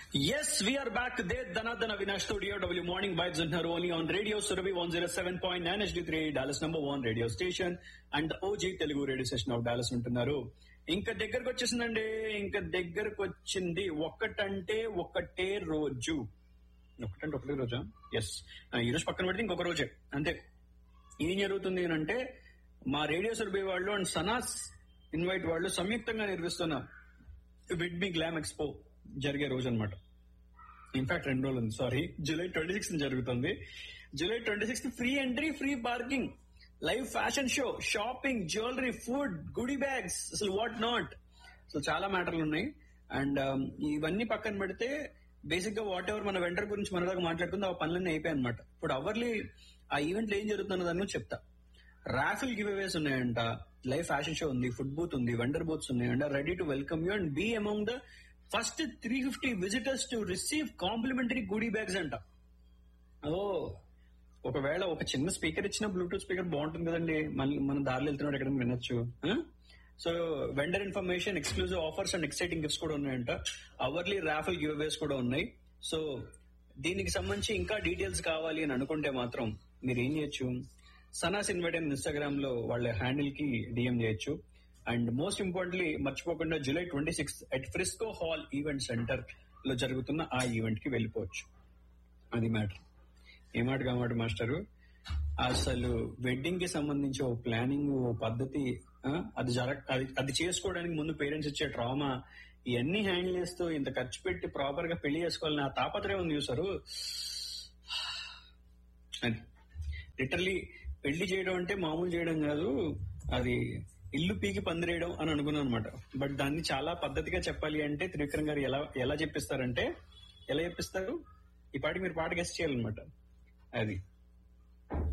yes we're back the ధనాధన వినాష్ studio W morning vibes ఉంటున్నారు only on radio Surabhi one zero seven point nine HD three Dallas number one radio station and OG Telugu radio station of Dallas ఉంటున్నారు ఇంకా దగ్గరకు వచ్చేసిందండి ఇంకా దగ్గరకు వచ్చింది ఒక్కటంటే ఒక్కటే రోజు ఒకటంటే ఒకటే రోజా ఎస్ ఈ రోజు పక్కన పెడితే ఇంకొక రోజే అంతే ఏం జరుగుతుంది అని అంటే మా రేడియో సురభి వాళ్ళు అండ్ సనాస్ ఇన్వైట్ వాళ్ళు సంయుక్తంగా నిర్వహిస్తున్న విడ్ మీ గ్లామ్ ఎక్స్పో జరిగే రోజు అనమాట ఇన్ఫాక్ట్ రెండు రోజులు ఉంది సారీ జూలై ట్వంటీ సిక్స్త్ జరుగుతుంది July twenty sixth free entry free parking live fashion show shopping jewellery food goodie bags అసలు వాట్ నాట్ సో చాలా మ్యాటర్లు ఉన్నాయి అండ్ ఇవన్నీ పక్కన పెడితే బేసిక్ గా వాట్ ఎవర్ మన వెంటర్ గురించి మన దాకా మాట్లాడుకుంది ఆ పనులన్నీ అయిపోయాయి అనమాట ఇప్పుడు అవర్లీ ఆ ఈవెంట్ లో ఏం జరుగుతున్న దాన్ని చెప్తా రాఫిల్ గివ్ అవేస్ ఉన్నాయంట లైవ్ ఫ్యాషన్ షో ఉంది ఫుడ్ బూత్ ఉంది వెండర్ బూత్స్ ఉన్నాయంట ready to welcome you and be among the first three fifty visitors to receive complimentary goodie bags అంట ఓ ఒకవేళ ఒక చిన్న స్పీకర్ ఇచ్చిన బ్లూటూత్ స్పీకర్ బాగుంటుంది కదండి మళ్ళీ మనం దారిలో వెళ్తున్నాడు ఎక్కడ వినొచ్చు so vendor information exclusive offers and exciting gifts కూడా ఉన్నాయంట అవర్లీ రాఫిల్ గివ్ అవేస్ కూడా ఉన్నాయి సో దీనికి సంబంధించి ఇంకా డీటెయిల్స్ కావాలి అని అనుకుంటే మాత్రం మీరు ఏం చేయొచ్చు సనాస్ ఇన్వైట్ అయిన ఇన్స్టాగ్రామ్ లో వాళ్ళ హ్యాండిల్ కి డిఎం చేయొచ్చు అండ్ మోస్ట్ ఇంపార్టెంట్లీ మర్చిపోకుండా July twenty sixth at Frisco hall event centre లో జరుగుతున్న ఆ ఈవెంట్ కి వెళ్ళిపోవచ్చు అది మ్యాటర్ ఏ మాట కామాట మాస్టరు అసలు వెడ్డింగ్ కి సంబంధించి ఓ ప్లానింగ్ ఓ పద్ధతి ఆ, అది జరగ అది అది చేసుకోవడానికి ముందు పేరెంట్స్ ఇచ్చే ట్రామా ఇవన్నీ హ్యాండిల్ చేస్తూ ఇంత ఖర్చు పెట్టి ప్రాపర్ గా పెళ్లి చేసుకోవాలని ఆ తాపత్రయం ఉంది చూసారు అది లిటరలీ పెళ్లి చేయడం అంటే మామూలు చేయడం కాదు అది ఇల్లు పీకి పందిరేయడం అని అనుకున్నాను అనమాట బట్ దాన్ని చాలా పద్ధతిగా చెప్పాలి అంటే త్రివిక్రమ్ గారు ఎలా ఎలా చెప్పిస్తారంటే ఎలా చెప్పిస్తారు ఈ పాటికి మీరు పాట గెస్ట్ చేయాలన్నమాట అది